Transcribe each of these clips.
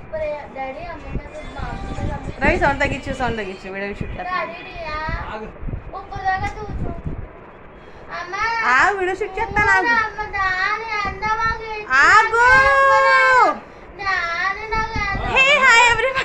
ఇప్పుడు డాడీ అమ్మ మీద మా అమ్మ మీద అమ్మ మీద రవి సౌండ్ తగ్గించు సౌండ్ తగ్గించు వీడియో షూట్ చేస్తాను డాడీ ఉప్పు దాకా చూసు అమ్మ ఆ వీడియో షూట్ చేస్తాను ఆగు అమ్మ దాని అందమాకి ఆగు దాని నాకు hey hi everyone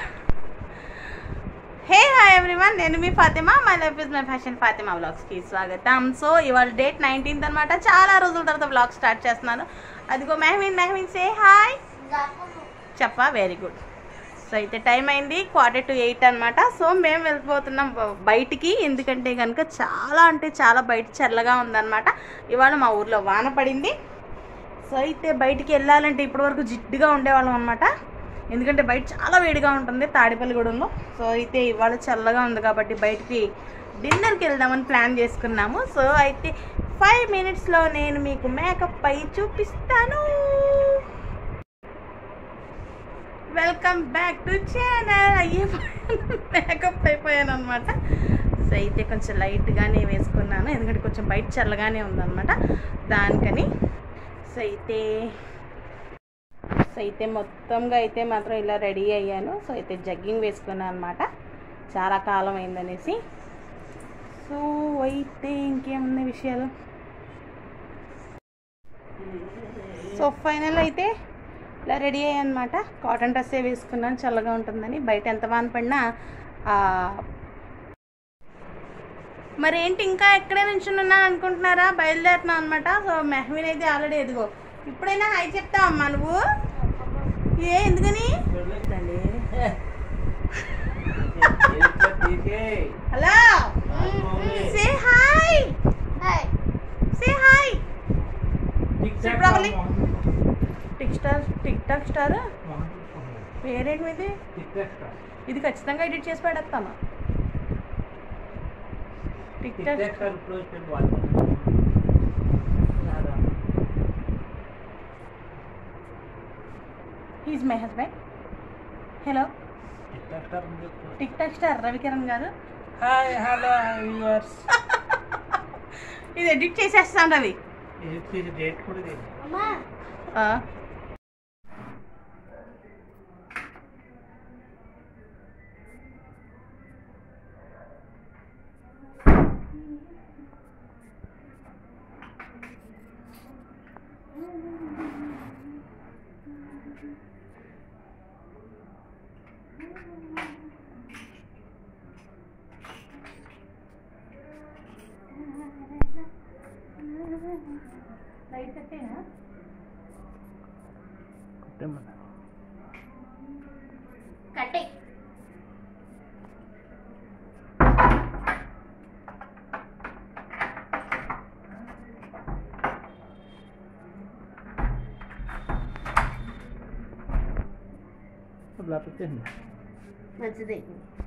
hey hi everyone నేను మీ Fatima my life is my fashion Fatima వ్లాగ్స్కి స్వాగతం సో ఇవాళ డేట్ నైన్టీన్త్ అనమాట చాలా రోజుల తర్వాత వ్లాగ్ స్టార్ట్ చేస్తున్నాను అదిగో మెహమీన్ మెహమీన్ సే హాయ్ చెప్పా వెరీ గుడ్ సో అయితే టైం అయింది క్వార్టర్ టు ఎయిట్ అనమాట సో మేము వెళ్ళిపోతున్నాం బ- బయటికి ఎందుకంటే కనుక చాలా అంటే చాలా బయట చల్లగా ఉందన్నమాట ఇవాళ మా ఊర్లో వాన పడింది సో అయితే బయటికి వెళ్ళాలంటే ఇప్పటివరకు జిడ్డుగా ఉండేవాళ్ళం అనమాట ఎందుకంటే బయట చాలా వేడిగా ఉంటుంది తాడిపల్లిగూడెంలో సో అయితే ఇవాళ చల్లగా ఉంది కాబట్టి బయటికి డిన్నర్కి వెళ్దామని ప్లాన్ చేసుకున్నాము సో అయితే ఫైవ్ మినిట్స్లో నేను మీకు మేకప్ పై చూపిస్తాను వెల్కమ్ బ్యాక్ టు ఛానల్ అయ్యే మేకప్ అయిపోయాను అనమాట సో అయితే కొంచెం లైట్గానే వేసుకున్నాను ఎందుకంటే కొంచెం బయట చల్లగానే ఉందన్నమాట దానికని సో అయితే సో అయితే మొత్తంగా అయితే మాత్రం ఇలా రెడీ అయ్యాను సో అయితే జగ్గింగ్ వేసుకున్నాను అనమాట చాలా కాలం అయిందనేసి సో అయితే ఇంకేమున్న విషయాలు సో ఫైనల్ అయితే ఇలా రెడీ అయ్యాను అనమాట కాటన్ డ్రెస్సే వేసుకున్నాను చల్లగా ఉంటుందని బయట ఎంత వాన పడినా ఆ, మరి ఏంటి ఇంకా ఎక్కడే నుంచున్నా అనుకుంటున్నారా బయలుదేరుతున్నాం అనమాట సో మెహమీన్ అయితే ఆల్రెడీ ఎదుగో ఇప్పుడైనా హాయ్ చెప్తావా అమ్మా నువ్వు ఏ ఎందుకని hello say hi hi say hi tick star TikTok star పేరేంటి మీది ఇది ఖచ్చితంగా ఎడిట్ చేసి పెడతాను TikTok he's my husband hello TikTok star Ravikiran గారు హాయ్ హలో వ్యూవర్స్ ఇది ఎడిట్ చేసేస్తాను రవి డేట్ కూడా ఇది. అమ్మా ఆ. లైట్ కట్టేనా కొట్టేమ్మా. కట్టే అట్లా పెట్టేయండి. మంచిది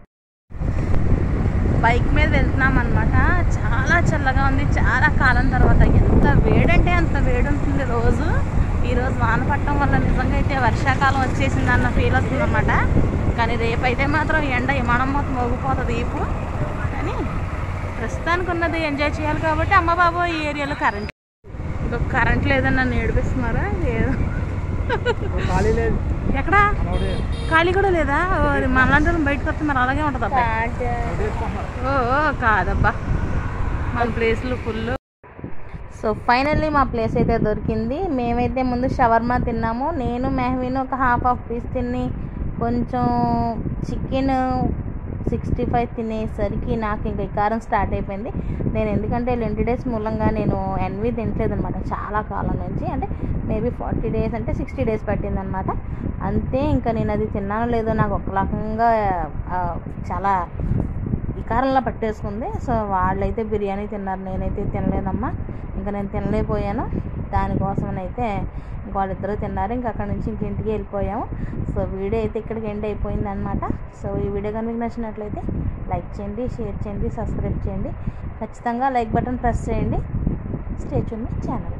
బైక్ మీద వెళ్తున్నాం అనమాట చాలా చల్లగా ఉంది చాలా కాలం తర్వాత ఎంత వేడంటే అంత వేడి ఉంటుంది రోజు ఈరోజు వాన పట్టడం వల్ల నిజంగా అయితే వర్షాకాలం వచ్చేసింది అన్న ఫీల్ వస్తుంది అనమాట కానీ రేపైతే మాత్రం ఎండ విమానం మొత్తం మోగిపోతుంది ఈపు కానీ ప్రస్తుతానికి ఉన్నది ఎంజాయ్ చేయాలి కాబట్టి అమ్మ బాబు ఈ ఏరియాలో కరెంట్ ఇంకొక కరెంట్ లేదని నన్ను ఏడిపిస్తున్నారా లేదు ఇప్పుడు ఖాళీ లేదు ఎక్కడా మనోడే ఖాళీ కూడా లేదా మనలాంటి వాళ్ళం బయటకు వస్తే మరి అలాగే ఉంటుంది అబ్బాయి వదిలేసుకుంటున్నారు. ఓ ఓ, కాదబ్బా మన ప్లేస్లు ఫుల్ సో ఫైనల్లీ మా ప్లేస్ అయితే దొరికింది మేమైతే ముందు షవర్మా తిన్నాము నేను మెహవీన్ ఒక హాఫ్ హాఫ్ పీస్ తిని కొంచెం చికెన్ సిక్స్టీ ఫైవ్ తినేసరికి నాకు ఇంకా కారం స్టార్ట్ అయిపోయింది నేను ఎందుకంటే ట్వంటీ డేస్ మూలంగా నేను ఎన్వి తినట్లేదు అనమాట చాలా కాలం నుంచి అంటే మేబీ ఫార్టీ డేస్ అంటే సిక్స్టీ డేస్ పట్టిందనమాట అంతే ఇంకా నేను అది తిన్నానో లేదో నాకు ఒక రకంగా ఆ, చాలా వికారంలా పట్టేసుకుంది సో వాళ్ళైతే బిర్యానీ తిన్నారు నేనైతే తినలేదమ్మా ఇంకా నేను తినలేకపోయాను దానికోసమనైతే ఇంక వాళ్ళిద్దరూ తిన్నారు ఇంకా అక్కడ నుంచి ఇంక ఇంటికి వెళ్ళిపోయాము సో వీడియో అయితే ఇక్కడికి ఎండ్ అయిపోయింది అనమాట సో ఈ వీడియో కనుక మీకు నచ్చినట్లయితే లైక్ చేయండి షేర్ చేయండి సబ్స్క్రైబ్ చేయండి ఖచ్చితంగా లైక్ బటన్ ప్రెస్ చేయండి స్టే చూడండి ఛానల్